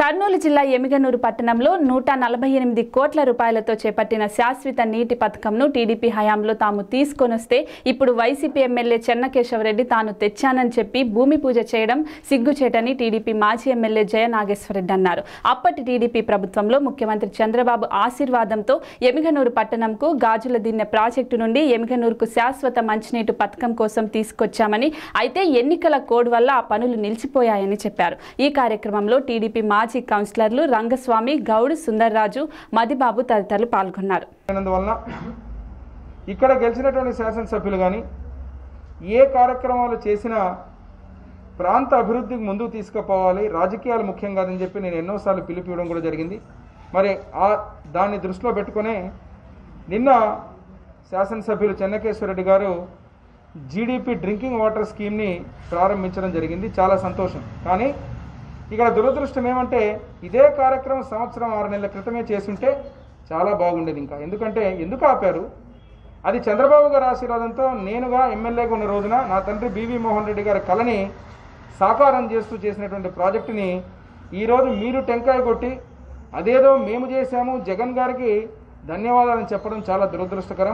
కర్నూలు జిల్లా ఎమిగనూరు పట్టణంలో నూట నలభై ఎనిమిది కోట్ల రూపాయలతో చేపట్టిన శాశ్వత నీటి పథకంను టీడీపీ హయాంలో తాము తీసుకొనొస్తే ఇప్పుడు వైసీపీ ఎమ్మెల్యే చెన్నకేశవరెడ్డి తాను తెచ్చానని చెప్పి భూమి పూజ చేయడం సిగ్గుచేటని టీడీపీ మాజీ ఎమ్మెల్యే జయ నాగేశ్వరరెడ్డి అన్నారు అప్పటి టీడీపీ ప్రభుత్వంలో ముఖ్యమంత్రి చంద్రబాబు ఆశీర్వాదంతో ఎమిగనూరు పట్టణంకు గాజుల దిన్నె ప్రాజెక్టు నుండి ఎమిగనూరుకు శాశ్వత మంచినీటి పథకం కోసం తీసుకొచ్చామని అయితే ఎన్నికల కోడ్ వల్ల ఆ పనులు నిలిచిపోయాయని చెప్పారు ఈ కార్యక్రమంలో టీడీపీ మాజీ కౌన్సిలర్లు రంగస్వామి గౌడ్ సుందర్రాజు మదిబాబు తదితరులు పాల్గొన్నారు అయినందువలన ఇక్కడ గెలిచినటువంటి శాసనసభ్యులు కానీ ఏ కార్యక్రమాలు చేసినా ప్రాంత అభివృద్ధికి ముందుకు తీసుకుపోవాలి రాజకీయాలు ముఖ్యం కాదని చెప్పి నేను ఎన్నోసార్లు పిలిపివ్వడం కూడా జరిగింది మరి ఆ దాన్ని దృష్టిలో పెట్టుకునే నిన్న శాసనసభ్యులు చెన్నకేశ్వరరెడ్డి గారు జీడిపి డ్రింకింగ్ వాటర్ స్కీమ్ని ప్రారంభించడం జరిగింది చాలా సంతోషం కానీ ఇక్కడ దురదృష్టం ఏమంటే ఇదే కార్యక్రమం సంవత్సరం ఆరు నెలల క్రితమే చేసుంటే చాలా బాగుండేది ఇంకా ఎందుకంటే ఎందుకు ఆపారు అది చంద్రబాబు గారి ఆశీర్వాదంతో నేనుగా ఎమ్మెల్యేగా ఉన్న రోజున నా తండ్రి బీవీ మోహన్ రెడ్డి గారి కళని సాకారం చేస్తూ చేసినటువంటి ప్రాజెక్టుని ఈరోజు మీరు టెంకాయ కొట్టి అదేదో మేము చేశాము జగన్ గారికి ధన్యవాదాలని చెప్పడం చాలా దురదృష్టకరం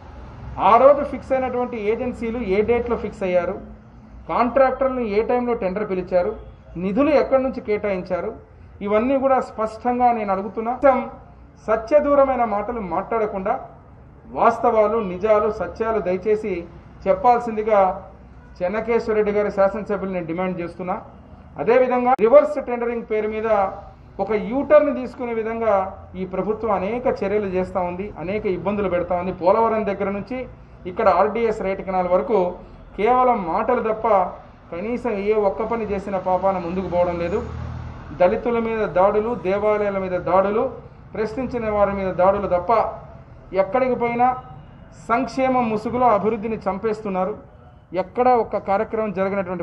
ఆ రోజు ఫిక్స్ అయినటువంటి ఏజెన్సీలు ఏ డేట్లో ఫిక్స్ అయ్యారు కాంట్రాక్టర్లను ఏ టైంలో టెండర్ పిలిచారు నిధులు ఎక్కడి నుంచి కేటాయించారు ఇవన్నీ కూడా స్పష్టంగా నేను అడుగుతున్నా కొంచెం సత్యదూరమైన మాటలు మాట్లాడకుండా వాస్తవాలు నిజాలు సత్యాలు దయచేసి చెప్పాల్సిందిగా చెన్నకేశ్వరరెడ్డి గారి శాసనసభ్యులు నేను డిమాండ్ చేస్తున్నా అదేవిధంగా రివర్స్ టెండరింగ్ పేరు మీద ఒక యూటర్న్ తీసుకునే విధంగా ఈ ప్రభుత్వం అనేక చర్యలు చేస్తూ ఉంది అనేక ఇబ్బందులు పెడతా ఉంది పోలవరం దగ్గర నుంచి ఇక్కడ ఆర్డీఎస్ రైట్ కెనాల్ వరకు కేవలం మాటలు తప్ప కనీసం ఏ ఒక్క పని చేసిన పాపాన ముందుకు పోవడం లేదు దళితుల మీద దాడులు దేవాలయాల మీద దాడులు ప్రశ్నించిన వారి మీద దాడులు తప్ప ఎక్కడికి పోయినా సంక్షేమ ముసుగులో అభివృద్ధిని చంపేస్తున్నారు ఎక్కడ ఒక్క కార్యక్రమం జరిగినటువంటి